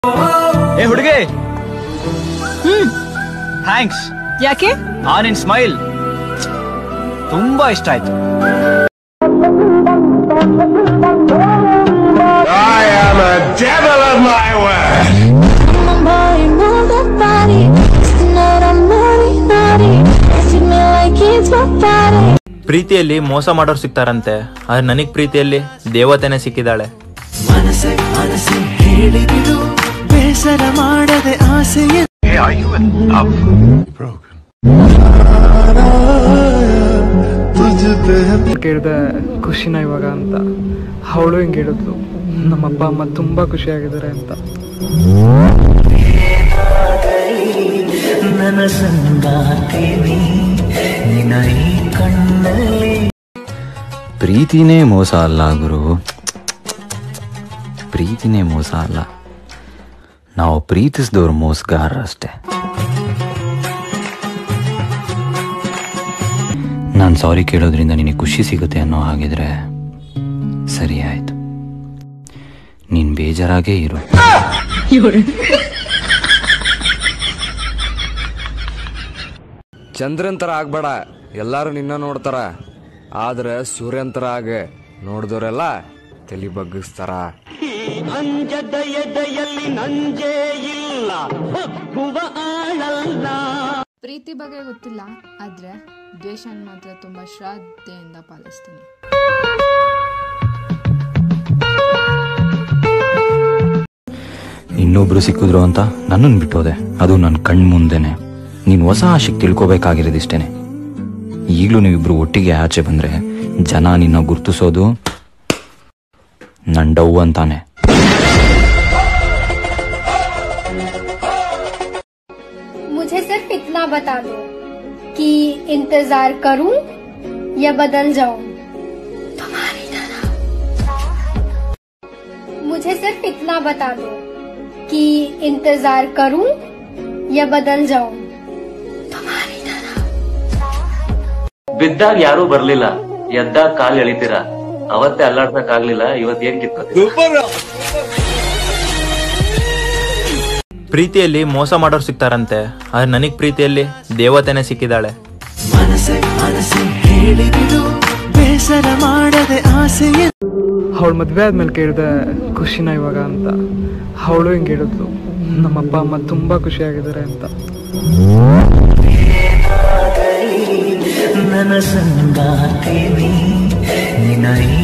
ಏ ಹುಡುಗಿ ಥ್ಯಾಂಕ್ಸ್ ಯಾಕೆ ಆ ನಿನ್ ಸ್ಮೈಲ್ ತುಂಬಾ ಇಷ್ಟ ಆಯ್ತು I am a devil of my word. My body, move that body. Tonight I'm naughty, naughty. Treat me like it's my body. ಪ್ರೀತಿಯಲ್ಲಿ ಮೋಸ ಮಾಡೋರು ಸಿಗ್ತಾರಂತೆ ಆದ್ರೆ ನನಗ್ ಪ್ರೀತಿಯಲ್ಲಿ ದೇವತೆನೆ ಸಿಕ್ಕಿದಾಳೆ ಮನಸ್ಸೆ ಮನಸ್ಸೆ ಹೇಳಿಬಿಡು ಬೇಸರ ಮಾಡದೆ ಆಸೆಯ ಕೇಳಿದೆ ಖುಷಿನ ಇವಾಗ ಅಂತ ಅವಳು ಹಿಂಗೆ ಹೇಳಿದ್ಲು ನಮ್ಮ ಅಪ್ಪ ಅಮ್ಮ ತುಂಬಾ ಖುಷಿಯಾಗಿದ್ದಾರೆ ಅಂತ ನನ್ನ ಸಂಗಾತಿನಿ ನಿನ್ನ ಈ ಕಣ್ಣಲ್ಲಿ ಪ್ರೀತಿನೇ ಮೋಸ ಅಲ್ಲ ಗುರು ಪ್ರೀತಿನೇ ಮೋಸ ಅಲ್ಲ ನಾವು ಪ್ರೀತಿಸಿದವ್ರು ಮೋಸಗಾರರಷ್ಟೇ ನಾನು ಸಾರಿ ಕೇಳೋದ್ರಿಂದ ನಿನಗೆ ಖುಷಿ ಸಿಗುತ್ತೆ ಅನ್ನೋ ಹಾಗಿದ್ರೆ ಸರಿ ಆಯ್ತು ನೀನು ಬೇಜಾರಾಗೇ ಇರು ಚಂದ್ರನ್ ಥರ ಆಗ್ಬೇಡ ಎಲ್ಲಾರು ನಿನ್ನ ನೋಡ್ತಾರ ಆದ್ರೆ ಸೂರ್ಯನ್ ಥರ ಆಗ ನೋಡಿದವರೆಲ್ಲ ತಲೆ ಬಗ್ಗಿಸ್ತಾರ ಅಂಜದ ಎದೆಯಲ್ಲಿ ನಂಜೇ ಇಲ್ಲ ಹೊಕ್ಕುವ ಆಳಲ್ಲ ಪ್ರೀತಿ ಬಗ್ಗೆ ಗೊತ್ತಿಲ್ಲ ಆದ್ರೆ ದ್ವೇಷನ ಮಾತ್ರ ತುಂಬಾ ಶ್ರದ್ಧೆಯಿಂದ ಪಾಲಿಸ್ತೀನಿ ಇನ್ನೊಬ್ರು ಸಿಕ್ಕಿದ್ರು ಅಂತ ನನ್ನನ್ನು ಬಿಟ್ಟೋದೆ ಅದು ನನ್ನ ಕಣ್ ಮುಂದೆನೆ ನೀನು ಹೊಸ ಆಶೆಗೆ ತಿಳ್ಕೊಬೇಕಾಗಿರೋದಿಷ್ಟೇನೆ ಈಗಲೂ ನೀವಿಬ್ರು ಒಟ್ಟಿಗೆ ಆಚೆ ಬಂದ್ರೆ ಜನ ನಿನ್ನ ಗುರ್ತಿಸೋದು ನನ್ ಡವ್ ಅಂತಾನೆ मुझे सिर्फ इतना बता दो कि इंतजार करूं या बदल जाऊं तुम्हारी तरह मुझे सिर्फ इतना बता दो कि इंतजार करूं या बदल जाऊं तुम्हारी तरह ಬಿದ್ದಾಗ ಯಾರೂ ಬರ್ಲಿಲ್ಲ ಎದ್ದಾಗ ಕಾಲ್ ಎಳಿತೀರ ಅವತ್ತೇ ಅಲ್ಲಾಡ್ಸಕ್ ಆಗ್ಲಿಲ್ಲ ಇವತ್ ಏನ್ ಕಿತ್ಕೋತೀರ ಪ್ರೀತಿಯಲ್ಲಿ ಮೋಸ ಮಾಡೋರು ಸಿಗ್ತಾರಂತೆ ಆದ್ರೆ ನನಗ್ ಪ್ರೀತಿಯಲ್ಲಿ ದೇವತೆನೆ ಸಿಕ್ಕಿದಾಳೆ ಮನಸ್ಸೆ ಮನಸ್ಸೆ ಹೇಳಿಬಿಡು ಬೇಸರ ಮಾಡದೆ ಆಸೆಯ ಅವಳು ಮದ್ವೆ ಆದ್ಮೇಲೆ ಕೇಳಿದೆ ಖುಷಿನ ಇವಾಗ ಅಂತ ಅವಳು ಹಿಂಗೆ ಹೇಳಿದ್ಲು ನಮ್ಮ ಅಪ್ಪ ಅಮ್ಮ ತುಂಬಾ ಖುಷಿಯಾಗಿದ್ದಾರೆ ಅಂತ ನನ್ನ ಸಂಗಾತಿನಿ ನಿನ್ನ ಈ